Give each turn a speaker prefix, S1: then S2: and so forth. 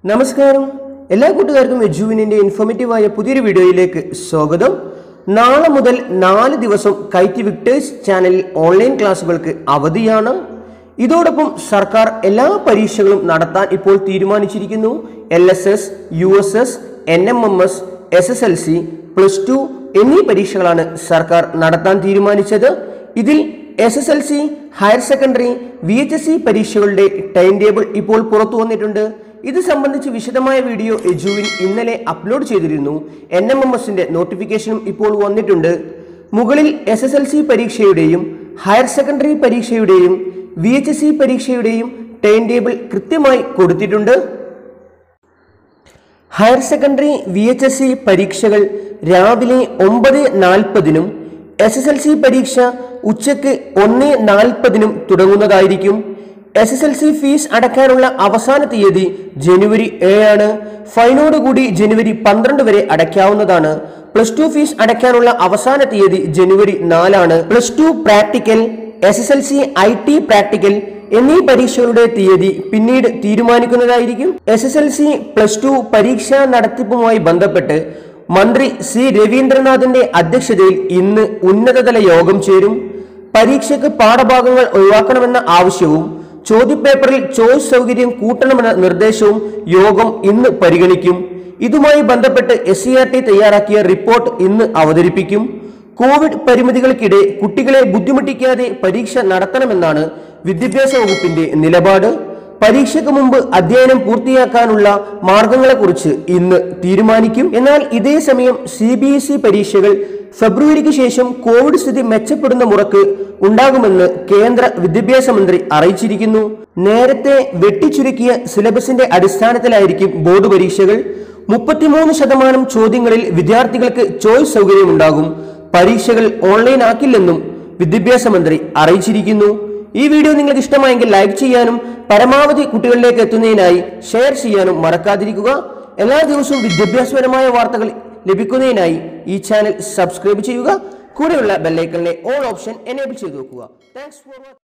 S1: നമസ്കാരം എല്ലാ കൂട്ടുകാർക്കും എജുവിനിന്റെ ഇൻഫോർമേറ്റീവായ പുതിയൊരു വീഡിയോയിലേക്ക് സ്വാഗതം നാളെ മുതൽ നാല് ദിവസം കൈറ്റ് വിക്ടേഴ്സ് ചാനലിൽ ഓൺലൈൻ ക്ലാസ്സുകൾക്ക് അവധിയാണ് ഇതോടൊപ്പം സർക്കാർ എല്ലാ പരീക്ഷകളും നടത്താൻ ഇപ്പോൾ തീരുമാനിച്ചിരിക്കുന്നു L S S U S S N M M S S S L C plus two എന്നീ പരീക്ഷകളാണ് സർക്കാർ നടത്താൻ തീരുമാനിച്ചത് ഇതിൽ S S L C higher secondary V H S C പരീക്ഷകളുടെ ടൈം ടേബിൾ ഇപ്പോൾ പുറത്തു വന്നിട്ടുണ്ട് ഇത് സംബന്ധിച്ച് വിശദമായ വീഡിയോ എജുവിൻ ഇന്നലെ അപ്ലോഡ് ചെയ്തിരുന്നു എൻ എം എം എസിന്റെ നോട്ടിഫിക്കേഷനും ഇപ്പോൾ വന്നിട്ടുണ്ട് മുകളിൽ എസ് എസ് എൽ സി പരീക്ഷയുടെയും ഹയർ സെക്കൻഡറി പരീക്ഷയുടെയും വി എച്ച് എസ് സി പരീക്ഷയുടെയും ടൈം ടേബിൾ കൃത്യമായി കൊടുത്തിട്ടുണ്ട് higher secondary V H S C പരീക്ഷകൾ രാവിലെ ഒമ്പത് നാൽപ്പതിനും എസ് എസ് എൽ സി പരീക്ഷ ഉച്ചയ്ക്ക് ഒന്ന് നാൽപ്പതിനും തുടങ്ങുന്നതായിരിക്കും S S L C fees അടയ്ക്കാനുള്ള അവസാന തീയതി ജനുവരി ഏഴാണ് ഫൈനോടുകൂടി ജനുവരി പന്ത്രണ്ട് വരെ അടയ്ക്കാവുന്നതാണ് പ്ലസ് ടു ഫീസ് അടയ്ക്കാനുള്ള അവസാന തീയതി ജനുവരി നാലാണ് plus two practical S S L C I T practical എന്നീ പരീക്ഷകളുടെ തീയതി പിന്നീട് തീരുമാനിക്കുന്നതായിരിക്കും S S L C plus two പരീക്ഷാ നടത്തിപ്പുമായി ബന്ധപ്പെട്ട് മന്ത്രി സി രവീന്ദ്രനാഥിന്റെ അധ്യക്ഷതയിൽ ഇന്ന് ഉന്നതതല യോഗം ചേരും പരീക്ഷയ്ക്ക് പാഠഭാഗങ്ങൾ ഒഴിവാക്കണമെന്ന ആവശ്യവും ചോദ്യപേപ്പറിൽ ചോയ്സ് സൗകര്യം കൂട്ടണമെന്ന നിർദ്ദേശവും യോഗം ഇന്ന് പരിഗണിക്കും ഇതുമായി ബന്ധപ്പെട്ട് എസ് സി ആർ ടി തയ്യാറാക്കിയ റിപ്പോർട്ട് ഇന്ന് അവതരിപ്പിക്കും കോവിഡ് പരിമിതികൾക്കിടെ കുട്ടികളെ ബുദ്ധിമുട്ടിക്കാതെ പരീക്ഷ നടത്തണമെന്നാണ് വിദ്യാഭ്യാസ വകുപ്പിന്റെ നിലപാട് പരീക്ഷയ്ക്ക് മുമ്പ് അധ്യയനം പൂർത്തിയാക്കാനുള്ള മാർഗങ്ങളെക്കുറിച്ച് ഇന്ന് തീരുമാനിക്കും എന്നാൽ ഇതേ സമയം സി ബി എസ് ഇ പരീക്ഷകൾ ഫെബ്രുവരിക്ക് ശേഷം കോവിഡ് സ്ഥിതി മെച്ചപ്പെടുന്ന മുറക്ക് ഉണ്ടാകുമെന്ന് കേന്ദ്ര വിദ്യാഭ്യാസ മന്ത്രി അറിയിച്ചിരിക്കുന്നു നേരത്തെ വെട്ടിച്ചുരുക്കിയ സിലബസിന്റെ അടിസ്ഥാനത്തിലായിരിക്കും ബോർഡ് പരീക്ഷകൾ മുപ്പത്തിമൂന്ന് ശതമാനം ചോദ്യങ്ങളിൽ വിദ്യാർത്ഥികൾക്ക് ചോയ്സ് സൗകര്യമുണ്ടാകും പരീക്ഷകൾ ഓൺലൈൻ ആക്കില്ലെന്നും വിദ്യാഭ്യാസ മന്ത്രി അറിയിച്ചിരിക്കുന്നു ഈ വീഡിയോ നിങ്ങൾക്ക് ഇഷ്ടമായെങ്കിൽ ലൈക്ക് ചെയ്യാനും പരമാവധി കുട്ടികളിലേക്ക് എത്തുന്നതിനായി ഷെയർ ചെയ്യാനും മറക്കാതിരിക്കുക എല്ലാ ദിവസവും വിദ്യാഭ്യാസപരമായ വാർത്തകൾ ലഭിക്കുന്നതിനായി ഈ ചാനൽ സബ്സ്ക്രൈബ് ചെയ്യുക കൂടെയുള്ള ബെല്ലൈക്കലിനെ ഓൾ ഓപ്ഷൻ എനേബിൾ ചെയ്തു വെക്കുക താങ്ക്സ് ഫോർ